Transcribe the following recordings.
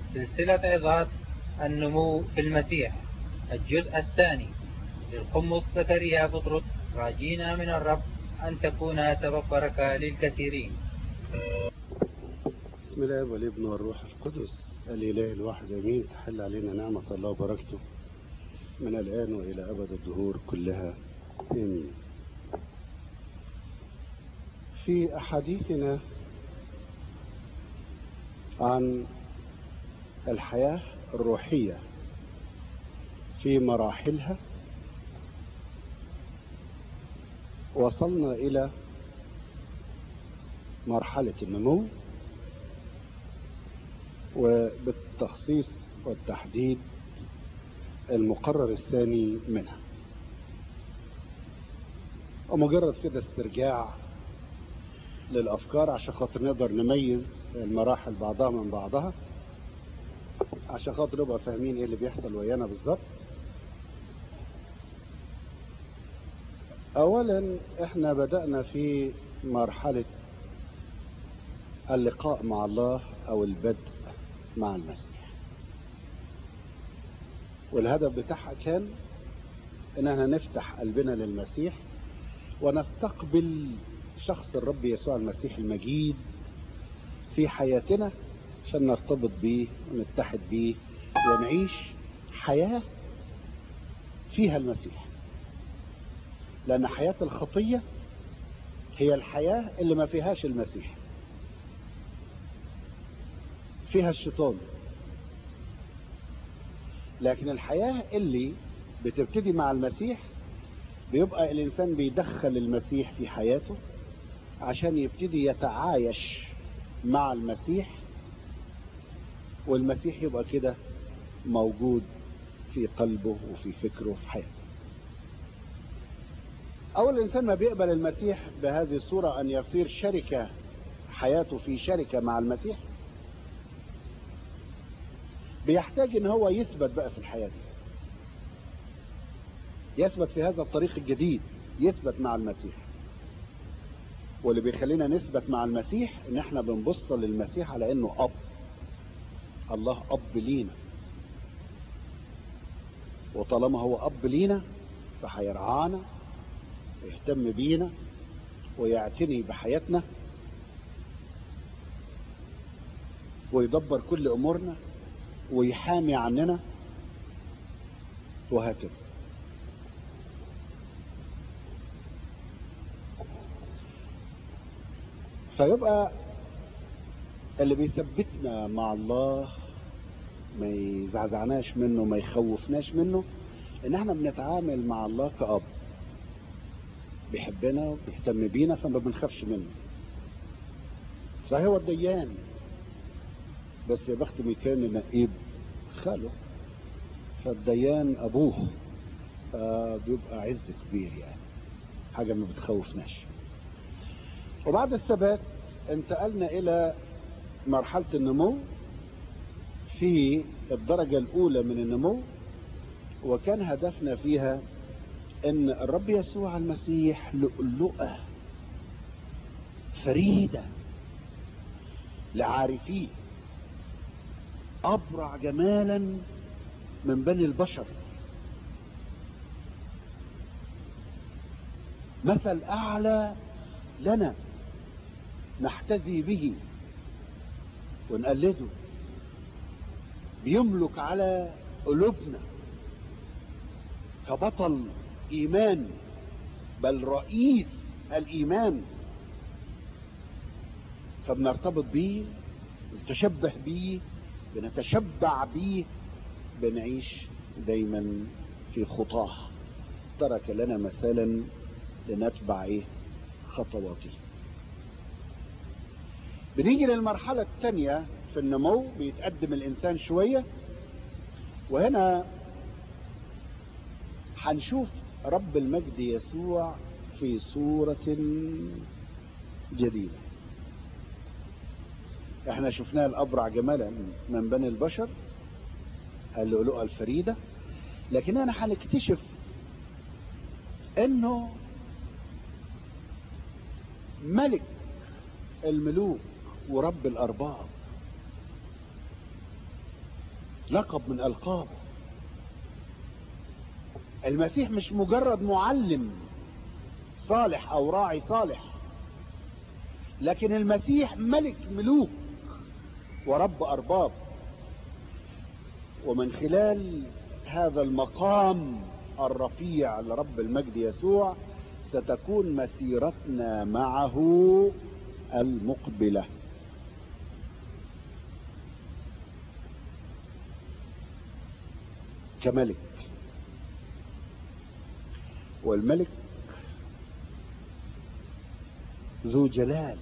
سلسلة عظات النمو في المسيح الجزء الثاني للقمص زكريا بطرس راجينا من الرب أن تكون سبب بركة للكثيرين بسم الله والابن والروح القدس الإله الواحد أمين تحل علينا نعمة الله وبركته من الآن وإلى أبد الدهور كلها آمين في أحاديثنا عن الحياة الروحية في مراحلها وصلنا إلى مرحلة النمو وبالتخصيص والتحديد المقرر الثاني منها ومجرد كده استرجاع للأفكار عشان خاطر نقدر نميز المراحل بعضها من بعضها عشان خاطر نبقى فاهمين ايه اللي بيحصل ويانا بالظبط اولا احنا بدأنا في مرحلة اللقاء مع الله او البدء مع المسيح والهدف بتاعها كان ان احنا نفتح قلبنا للمسيح ونستقبل شخص الرب يسوع المسيح المجيد في حياتنا عشان نرتبط بيه ونتحد بيه ونعيش حياة فيها المسيح لأن حياة الخطية هي الحياة اللي ما فيهاش المسيح فيها الشيطان لكن الحياة اللي بتبتدي مع المسيح بيبقى الإنسان بيدخل المسيح في حياته عشان يبتدي يتعايش مع المسيح والمسيح يبقى كده موجود في قلبه وفي فكره وفي حياته أول الإنسان ما بيقبل المسيح بهذه الصورة أن يصير شركة حياته في شركة مع المسيح بيحتاج ان هو يثبت بقى في الحياة دي يثبت في هذا الطريق الجديد يثبت مع المسيح واللي بيخلينا نثبت مع المسيح ان احنا بنبص للمسيح على انه اب الله اب لينا وطالما هو اب لينا فهيرعانا ويهتم بينا ويعتني بحياتنا ويدبر كل امورنا ويحامي عننا وهكذا فيبقى اللي بيثبتنا مع الله ما يزعزعناش منه ما يخوفناش منه ان احنا بنتعامل مع الله كأب بيحبنا وبيهتم بينا فما بنخافش منه صحيح هو الديان بس يا بخت مكان نقيب خاله فالديان ابوه بيبقى عز كبير يعني حاجه ما بتخوفناش وبعد الثبات انتقلنا الى مرحله النمو في الدرجه الاولى من النمو وكان هدفنا فيها ان الرب يسوع المسيح لؤلؤه فريده لعارفيه أبرع جمالا من بني البشر مثل أعلى لنا نحتذي به ونقلده بيملك على قلوبنا كبطل إيمان بل رئيس الإيمان فبنرتبط بيه نتشبه بيه بنتشبع بيه بنعيش دايما في خطاه ترك لنا مثالا لنتبع ايه خطواته بنيجي للمرحلة الثانية في النمو بيتقدم الإنسان شوية وهنا هنشوف رب المجد يسوع في صورة جديدة احنا شفناه الأبرع جمالا من بني البشر اللؤلؤة الفريدة لكن انا هنكتشف انه ملك الملوك ورب الأرباب لقب من ألقابه المسيح مش مجرد معلم صالح أو راعي صالح لكن المسيح ملك ملوك ورب أرباب ومن خلال هذا المقام الرفيع لرب المجد يسوع ستكون مسيرتنا معه المقبله كملك والملك ذو جلال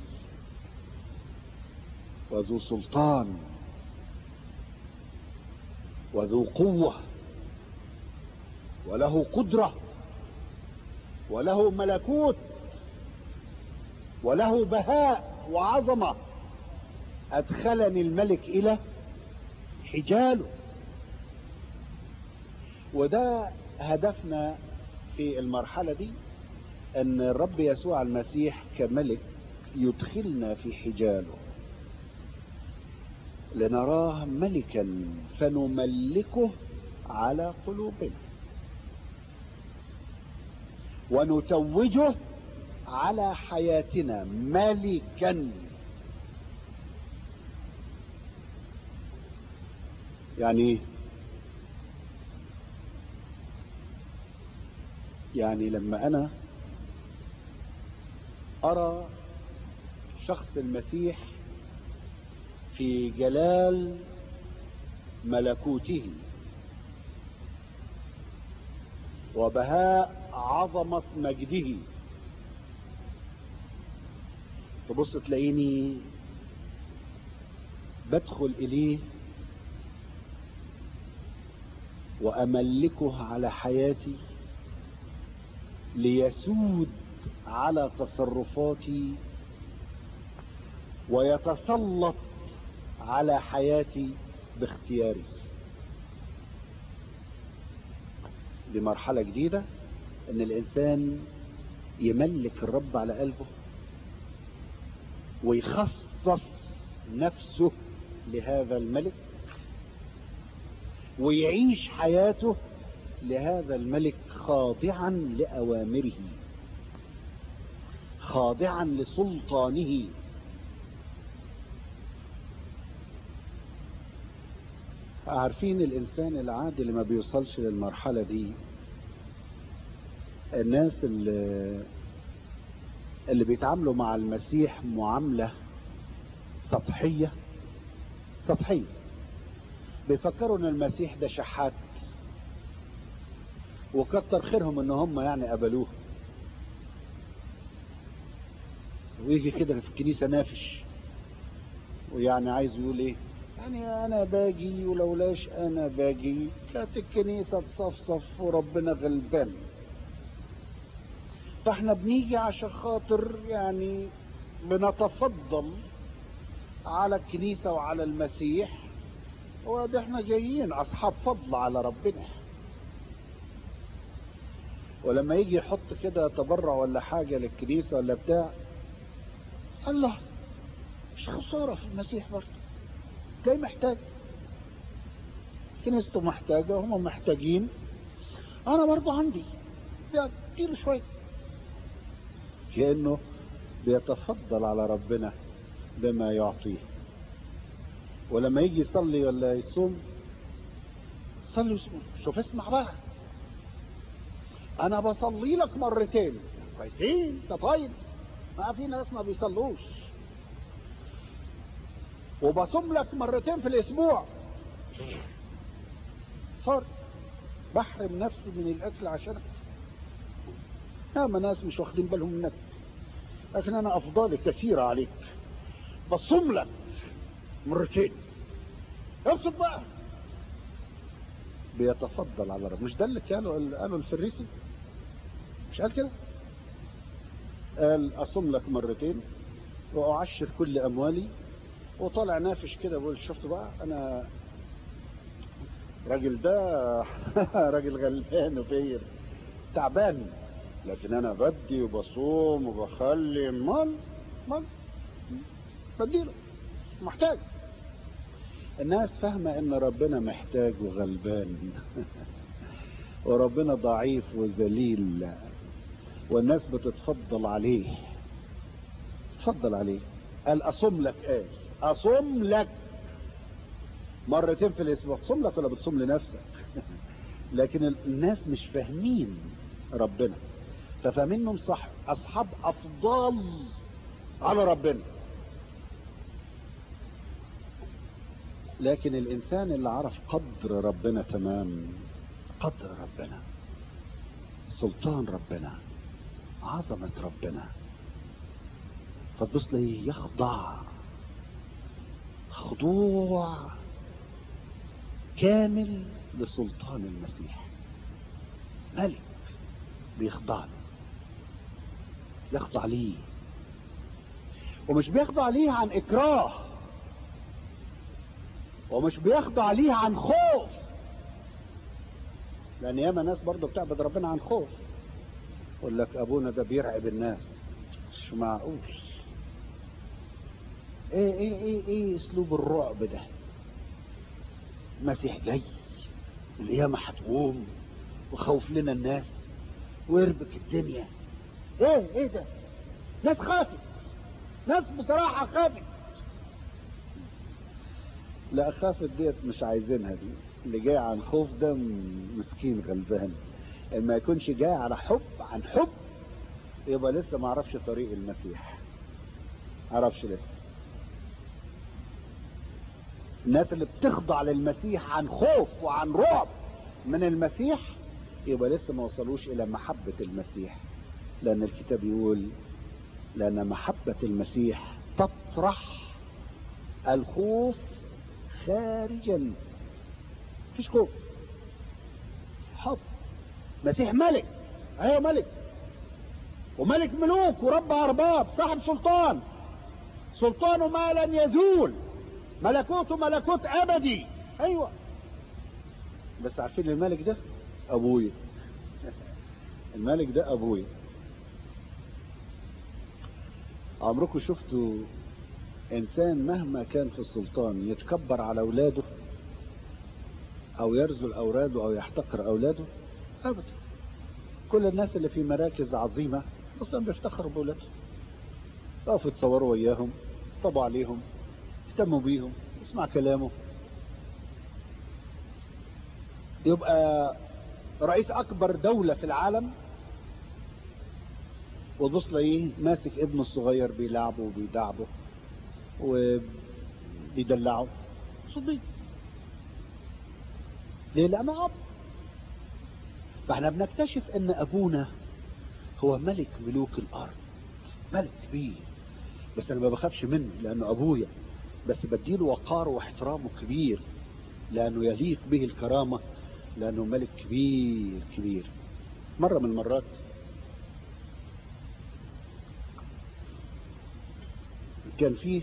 وذو سلطان وذو قوة وله قدرة وله ملكوت وله بهاء وعظمة أدخلني الملك إلى حجاله وده هدفنا في المرحلة دي ان الرب يسوع المسيح كملك يدخلنا في حجاله لنراه ملكا فنملكه على قلوبنا ونتوجه على حياتنا ملكا يعني ايه يعني لما انا ارى شخص المسيح في جلال ملكوته وبهاء عظمة مجده تبص تلاقيني بدخل اليه واملكه على حياتي ليسود على تصرفاتي ويتسلط على حياتي باختياري دي مرحلة جديدة ان الانسان يملك الرب على قلبه ويخصص نفسه لهذا الملك ويعيش حياته لهذا الملك خاضعا لأوامره خاضعا لسلطانه عارفين الإنسان العادي اللي ما بيوصلش للمرحلة دي الناس اللي, اللي بيتعاملوا مع المسيح معاملة سطحية سطحية بيفكروا ان المسيح ده شحات وكتر خيرهم ان هم يعني قبلوه ويجي كده في الكنيسه نافش ويعني عايز يقول ايه يعني انا باجي ولولاش انا باجي كانت الكنيسه تصفصف وربنا غلبان فاحنا بنيجي عشان خاطر يعني بنتفضل على الكنيسه وعلى المسيح وده احنا جايين اصحاب فضل على ربنا ولما يجي يحط كده تبرع ولا حاجة للكنيسة ولا بتاع الله مش خسارة في المسيح برضه جاي محتاج كنيسته محتاجة هم محتاجين أنا برضه عندي ده كتير شوية كأنه بيتفضل على ربنا بما يعطيه ولما يجي يصلي ولا يصوم صلي وصوم شوف اسمع بقى انا بصلي لك مرتين كويسين انت طيب ما في ناس ما بيصلوش وبصوم لك مرتين في الاسبوع صار بحرم نفسي من الاكل عشانك ياما ناس مش واخدين بالهم منك لكن انا افضالي كثيره عليك بصوم لك مرتين ابسط بقى بيتفضل على رب مش ده اللي قاله قاله الفريسي مش قال كده قال اصوم لك مرتين واعشر كل اموالي وطالع نافش كده بقول شفت بقى انا راجل ده راجل غلبان وفير تعبان لكن انا بدي وبصوم وبخلي مال مال بديله محتاج الناس فاهمة ان ربنا محتاج وغلبان وربنا ضعيف وذليل والناس بتتفضل عليه تفضل عليه قال اصوم لك ايه اصوم لك مرتين في الاسبوع تصوم لك ولا بتصوم لنفسك لكن الناس مش فاهمين ربنا ففاهمينهم صح اصحاب افضال على ربنا لكن الانسان اللي عرف قدر ربنا تمام قدر ربنا سلطان ربنا عظمة ربنا فتبص لي يخضع خضوع كامل لسلطان المسيح ملك بيخضع له يخضع ليه ومش بيخضع ليه عن اكراه ومش بيخضع ليه عن خوف لان ياما ناس برضه بتعبد ربنا عن خوف يقول لك ابونا ده بيرعب الناس مش معقول ايه ايه ايه ايه اسلوب الرعب ده المسيح جاي القيامة هتقوم وخوف لنا الناس ويربك الدنيا ايه ايه ده ناس خافت ناس بصراحة خافت لا خافت ديت مش عايزينها دي اللي جاي عن خوف ده مسكين غلبان ما يكونش جاي على حب عن حب يبقى لسه ما عرفش طريق المسيح عرفش لسه الناس اللي بتخضع للمسيح عن خوف وعن رعب من المسيح يبقى لسه ما وصلوش الى محبة المسيح لان الكتاب يقول لان محبة المسيح تطرح الخوف خارجا مفيش خوف حب مسيح ملك ايوه ملك وملك ملوك ورب ارباب صاحب سلطان سلطانه ما لن يزول ملكوته ملكوت ابدي ايوه بس عارفين الملك ده ابويا الملك ده ابويا عمركم شفتوا انسان مهما كان في السلطان يتكبر على اولاده او يرذل اولاده او يحتقر اولاده ابدا كل الناس اللي في مراكز عظيمة اصلا بيفتخروا باولادهم يقفوا يتصوروا وياهم طبوا عليهم اهتموا بيهم اسمع كلامه يبقى رئيس اكبر دولة في العالم وتبص تلاقيه ماسك ابنه الصغير بيلعبه وبيدعبه وبيدلعه صديق ليه لانه اب فاحنا بنكتشف ان ابونا هو ملك ملوك الارض ملك كبير بس انا ما بخافش منه لانه ابويا بس بديله وقاره واحترامه كبير لانه يليق به الكرامه لانه ملك كبير كبير مره من المرات كان فيه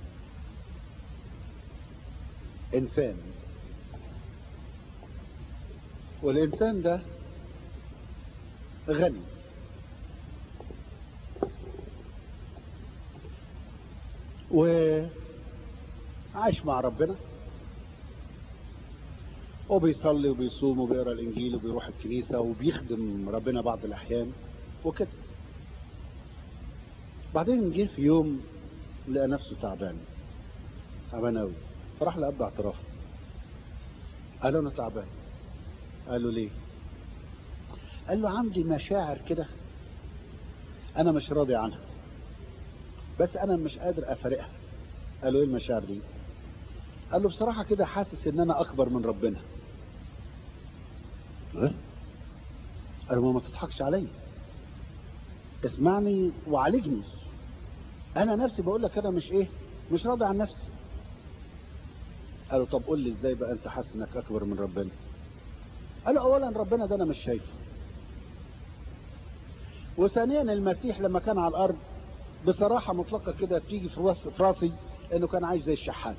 انسان والانسان ده غني وعايش مع ربنا وبيصلي وبيصوم وبيقرا الانجيل وبيروح الكنيسه وبيخدم ربنا بعض الاحيان وكده بعدين جه في يوم لقى نفسه تعبان تعبان قوي فراح لاب اعتراف قال له انا تعبان قال له ليه قال له عندي مشاعر كده انا مش راضي عنها بس انا مش قادر افارقها قال له ايه المشاعر دي قال له بصراحة كده حاسس ان انا اكبر من ربنا ايه قال له ما تضحكش عليا اسمعني وعالجني انا نفسي بقول لك انا مش ايه مش راضي عن نفسي قال له طب قول لي ازاي بقى انت حاسس انك اكبر من ربنا قال له اولا ربنا ده انا مش شايفه وثانيا المسيح لما كان على الارض بصراحة مطلقة كده بتيجي في راسي انه كان عايش زي الشحات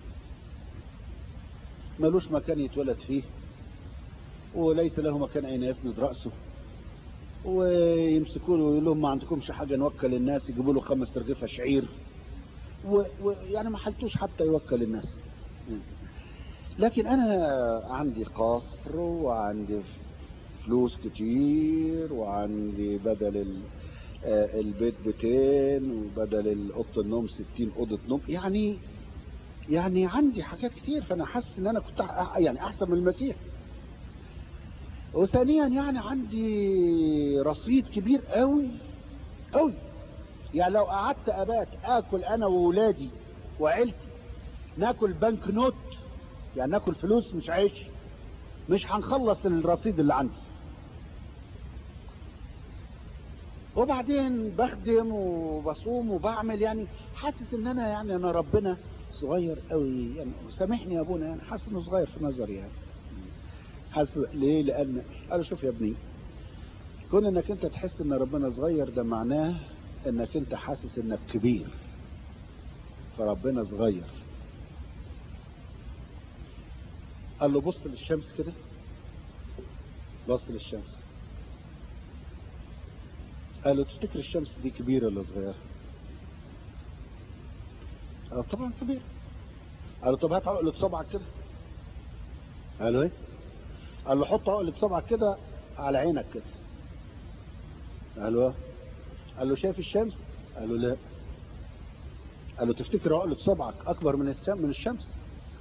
ملوش مكان يتولد فيه وليس له مكان اين يسند رأسه ويمسكوا له ويقول لهم ما عندكمش حاجة نوكل الناس يجيبوا له خمس ترغيفة شعير ويعني و... ما حلتوش حتى يوكل الناس لكن انا عندي قصر وعندي فلوس كتير وعندي بدل ال- آه، البيت بيتين وبدل اوضه النوم 60 اوضه نوم يعني يعني عندي حاجات كتير فانا حاسس ان انا كنت أح- يعني احسن من المسيح وثانيا يعني عندي رصيد كبير قوي قوي يعني لو قعدت ابات اكل انا وولادي وعيلتي ناكل بنك نوت يعني ناكل فلوس مش عيش مش هنخلص الرصيد اللي عندي وبعدين بخدم وبصوم وبعمل يعني حاسس ان انا يعني انا ربنا صغير قوي يعني سامحني يا ابونا يعني حاسس انه صغير في نظري يعني حاسس ليه لان انا شوف يا ابني كون انك انت تحس ان ربنا صغير ده معناه انك انت حاسس انك كبير فربنا صغير قال له بص للشمس كده بص للشمس قال له تفتكر الشمس دي كبيرة ولا صغيرة؟ قال طبعا كبيرة قال له طب هات عقلة صبعك كده قال له ايه؟ قال له حط عقلة صبعك كده على عينك كده قال له إيه؟ قال له شايف الشمس؟ قال له لا قال له تفتكر عقلة صبعك أكبر من الشمس من الشمس؟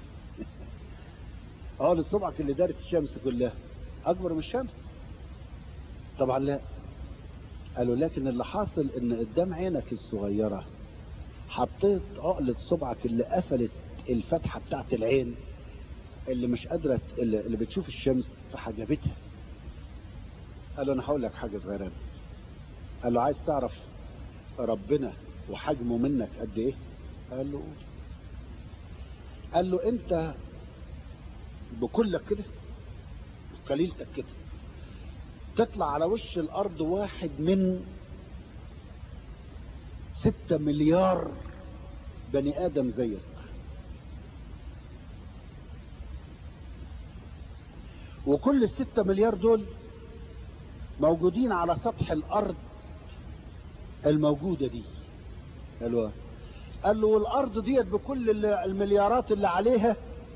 عقلة صبعك اللي دارت الشمس كلها أكبر من الشمس؟ طبعا لا قالوا لكن اللي حاصل ان قدام عينك الصغيرة حطيت عقلة صبعك اللي قفلت الفتحة بتاعت العين اللي مش قادرة اللي اللي بتشوف الشمس فحجبتها قال له انا هقول لك حاجة صغيرة قال له عايز تعرف ربنا وحجمه منك قد ايه قال له قول. قال له انت بكلك كده بقليلتك كده تطلع على وش الارض واحد من ستة مليار بني ادم زيك وكل الستة مليار دول موجودين على سطح الارض الموجودة دي حلوة قال له والارض ديت بكل ال- المليارات اللي عليها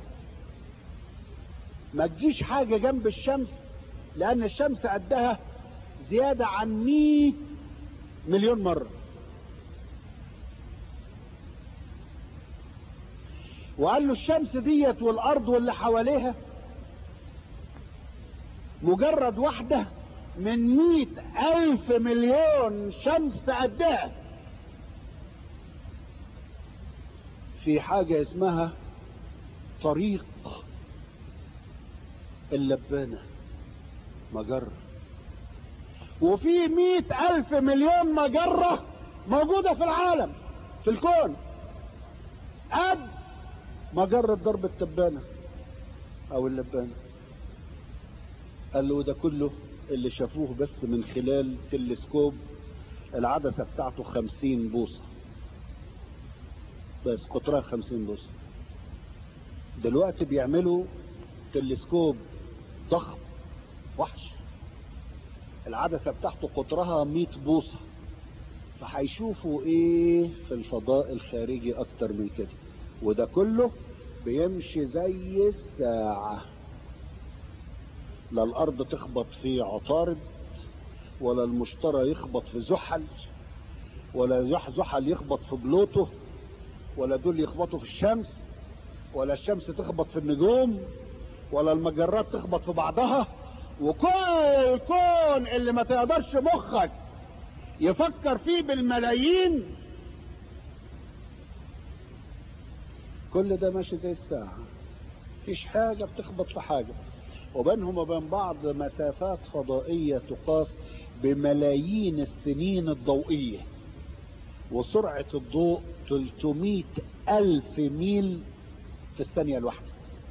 ما تجيش حاجة جنب الشمس لأن الشمس قدها زيادة عن 100 مليون مرة وقال له الشمس ديت والأرض واللي حواليها مجرد واحدة من مئة ألف مليون شمس قدها في حاجة اسمها طريق اللبانة مجرة وفي مئة ألف مليون مجرة موجودة في العالم في الكون قد مجرة ضرب التبانة أو اللبانة قال له ده كله اللي شافوه بس من خلال تلسكوب العدسة بتاعته خمسين بوصة بس قطرها خمسين بوصة دلوقتي بيعملوا تلسكوب ضخم وحش العدسة بتاعته قطرها 100 بوصة فهيشوفوا ايه في الفضاء الخارجي اكتر من كده وده كله بيمشي زي الساعة لا الارض تخبط في عطارد ولا المشتري يخبط في زحل ولا زح- زحل يخبط في بلوتو ولا دول يخبطوا في الشمس ولا الشمس تخبط في النجوم ولا المجرات تخبط في بعضها وكل الكون اللي ما تقدرش مخك يفكر فيه بالملايين كل ده ماشي زي الساعة مفيش حاجة بتخبط في حاجة وبينهم وبين بعض مسافات فضائية تقاس بملايين السنين الضوئية وسرعة الضوء 300 ألف ميل في الثانية الواحدة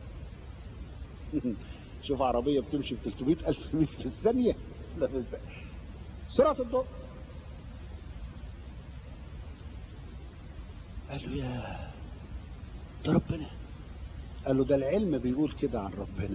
شوف عربية بتمشي ب 300 ألف ميل في الثانية لا في الثانية. سرعة الضوء قال له يا ده ربنا قال له ده العلم بيقول كده عن ربنا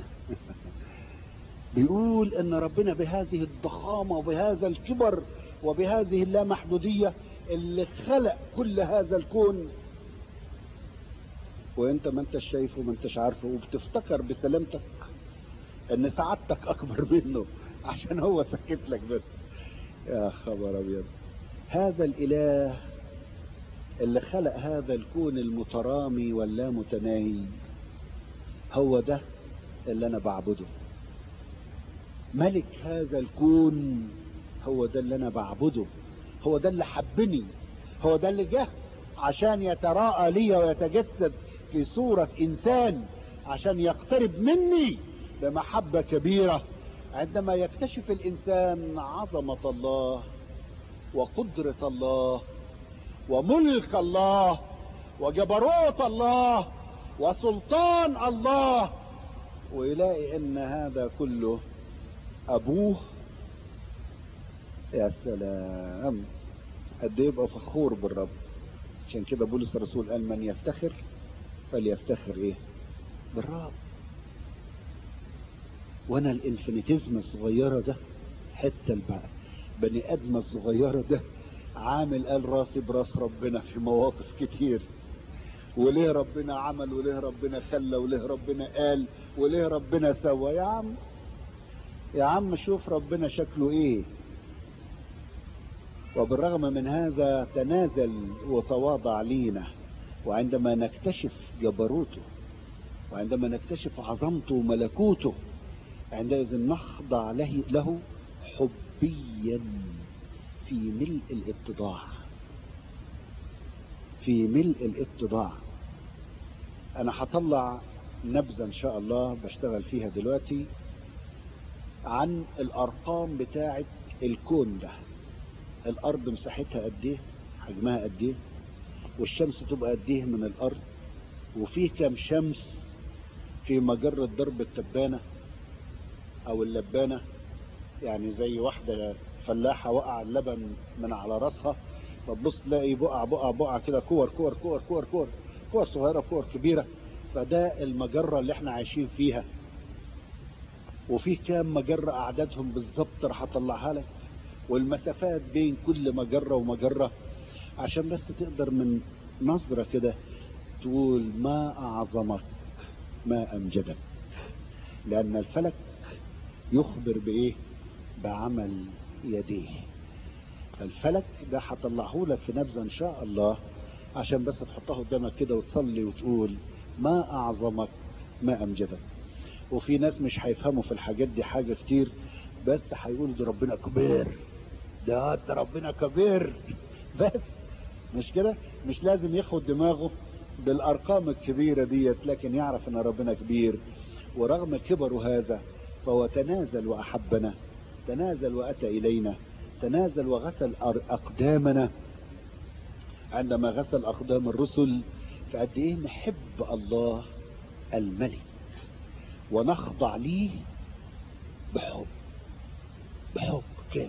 بيقول ان ربنا بهذه الضخامة وبهذا الكبر وبهذه اللامحدودية اللي خلق كل هذا الكون وانت ما انتش شايفه ما انتش عارفه وبتفتكر بسلامتك ان سعادتك اكبر منه عشان هو سكت لك بس يا خبر ابيض هذا الاله اللي خلق هذا الكون المترامي واللا متناهي هو ده اللي انا بعبده ملك هذا الكون هو ده اللي انا بعبده هو ده اللي حبني هو ده اللي جه عشان يتراءى لي ويتجسد في صورة انسان عشان يقترب مني بمحبة كبيرة عندما يكتشف الانسان عظمة الله وقدرة الله وملك الله وجبروت الله وسلطان الله ويلاقي ان هذا كله ابوه يا سلام قد يبقى فخور بالرب عشان كده بولس الرسول قال من يفتخر فليفتخر ايه بالرب وانا الانفينيتيزم الصغيرة ده حتى البقى بني ادم الصغيرة ده عامل قال راسي براس ربنا في مواقف كتير وليه ربنا عمل وليه ربنا خلى وليه ربنا قال وليه ربنا سوى يا عم يا عم شوف ربنا شكله ايه وبالرغم من هذا تنازل وتواضع لينا وعندما نكتشف جبروته وعندما نكتشف عظمته وملكوته عندئذ نخضع له, له حبيا في ملء الاتضاع في ملء الاتضاع انا هطلع نبذة ان شاء الله بشتغل فيها دلوقتي عن الارقام بتاعة الكون ده الارض مساحتها قد ايه حجمها قد ايه والشمس تبقى قد ايه من الارض وفيه كم شمس في مجرة درب التبانة او اللبانة يعني زي واحدة فلاحة وقع اللبن من على راسها فتبص تلاقي بقع بقع بقع كده كور كور كور كور كور كور صغيرة كور كبيرة فده المجرة اللي احنا عايشين فيها وفي كام مجرة اعدادهم بالظبط راح اطلعها لك والمسافات بين كل مجرة ومجرة عشان بس تقدر من نظرة كده تقول ما اعظمك ما امجدك لان الفلك يخبر بايه بعمل يديه الفلك ده هطلعه لك في نبذه ان شاء الله عشان بس تحطها قدامك كده وتصلي وتقول ما اعظمك ما امجدك وفي ناس مش هيفهموا في الحاجات دي حاجه كتير بس هيقولوا ده ربنا كبير ده ده ربنا كبير بس مش كده مش لازم ياخد دماغه بالارقام الكبيره ديت لكن يعرف ان ربنا كبير ورغم كبره هذا فهو تنازل واحبنا تنازل واتى الينا تنازل وغسل اقدامنا عندما غسل اقدام الرسل فقد ايه نحب الله الملك ونخضع ليه بحب بحب كامل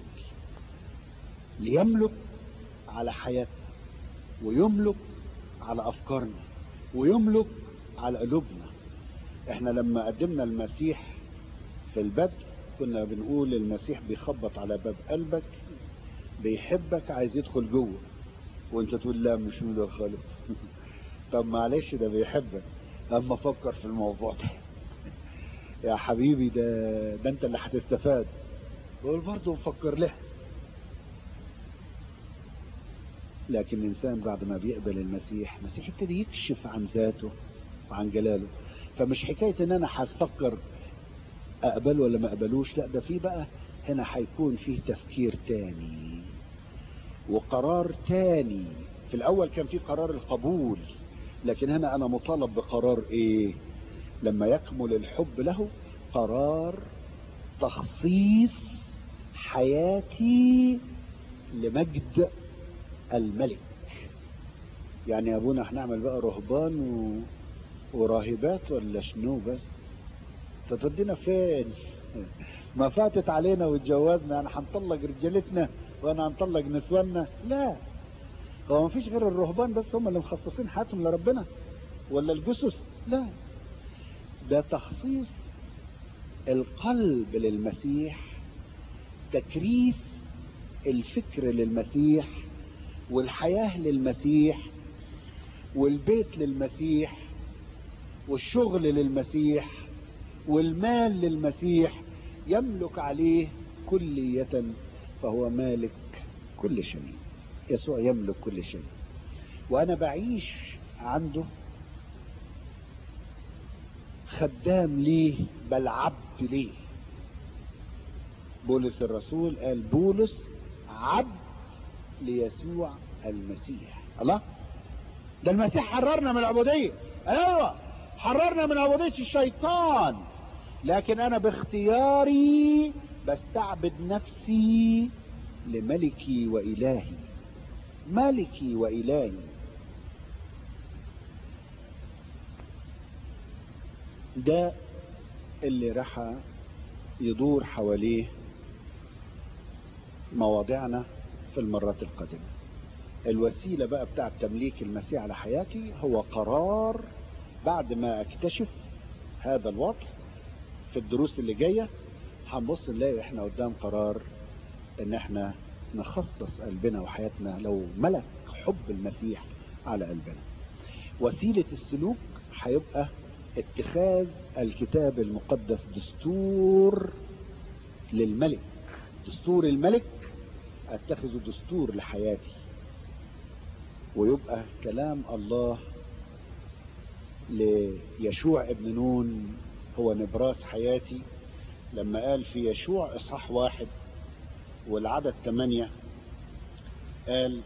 ليملك على حياتنا ويملك على افكارنا ويملك على قلوبنا احنا لما قدمنا المسيح في البدء كنا بنقول المسيح بيخبط على باب قلبك بيحبك عايز يدخل جوه وانت تقول لا مش من خالص طب معلش ده بيحبك اما فكر في الموضوع ده يا حبيبي ده ده انت اللي هتستفاد بقول برضه مفكر له لكن الانسان بعد ما بيقبل المسيح المسيح يبتدي يكشف عن ذاته وعن جلاله فمش حكايه ان انا هفكر اقبله ولا ما اقبلوش لا ده في بقى هنا هيكون فيه تفكير تاني وقرار تاني في الاول كان في قرار القبول لكن هنا انا مطالب بقرار ايه لما يكمل الحب له قرار تخصيص حياتي لمجد الملك يعني يا ابونا هنعمل بقى رهبان و... وراهبات ولا شنو بس تودينا فين ما فاتت علينا واتجوزنا يعني هنطلق رجالتنا وانا هنطلق نسواننا لا هو ما فيش غير الرهبان بس هم اللي مخصصين حياتهم لربنا ولا الجثث لا ده تخصيص القلب للمسيح تكريس الفكر للمسيح والحياة للمسيح والبيت للمسيح والشغل للمسيح والمال للمسيح يملك عليه كلية فهو مالك كل شيء يسوع يملك كل شيء وأنا بعيش عنده خدام ليه بل عبد ليه بولس الرسول قال بولس عبد ليسوع المسيح الله ده المسيح حررنا من العبودية ايوه حررنا من عبودية الشيطان لكن انا باختياري بستعبد نفسي لملكي والهي ملكي والهي ده اللي راح يدور حواليه مواضعنا في المرات القادمة الوسيلة بقى بتاع تمليك المسيح على حياتي هو قرار بعد ما اكتشف هذا الوضع في الدروس اللي جاية هنبص نلاقي احنا قدام قرار ان احنا نخصص قلبنا وحياتنا لو ملك حب المسيح على قلبنا وسيلة السلوك هيبقى اتخاذ الكتاب المقدس دستور للملك دستور الملك اتخذه دستور لحياتي ويبقى كلام الله ليشوع ابن نون هو نبراس حياتي لما قال في يشوع اصحاح واحد والعدد ثمانية قال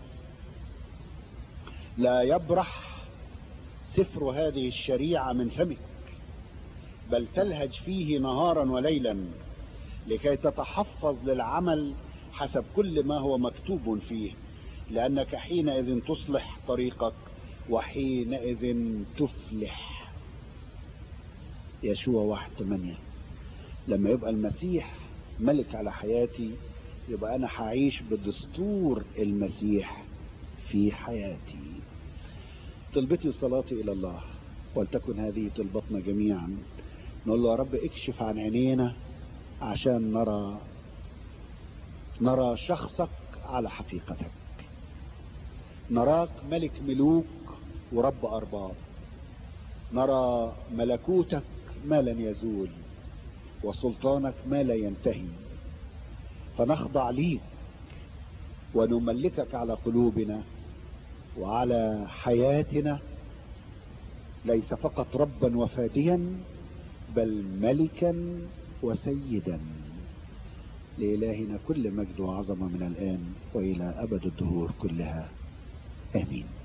لا يبرح سفر هذه الشريعة من فمك بل تلهج فيه نهارا وليلا لكي تتحفظ للعمل حسب كل ما هو مكتوب فيه لأنك حينئذ تصلح طريقك وحينئذ تفلح يشوع واحد ثمانية لما يبقى المسيح ملك على حياتي يبقى أنا هعيش بدستور المسيح في حياتي طلبتي وصلاتي إلى الله ولتكن هذه طلبتنا جميعا نقول له يا رب اكشف عن عينينا عشان نرى نرى شخصك على حقيقتك نراك ملك ملوك ورب أرباب نرى ملكوتك ما لن يزول وسلطانك ما لا ينتهي فنخضع ليك ونملكك على قلوبنا وعلى حياتنا ليس فقط ربا وفاديا بل ملكا وسيدا لإلهنا كل مجد وعظمة من الآن وإلى أبد الدهور كلها آمين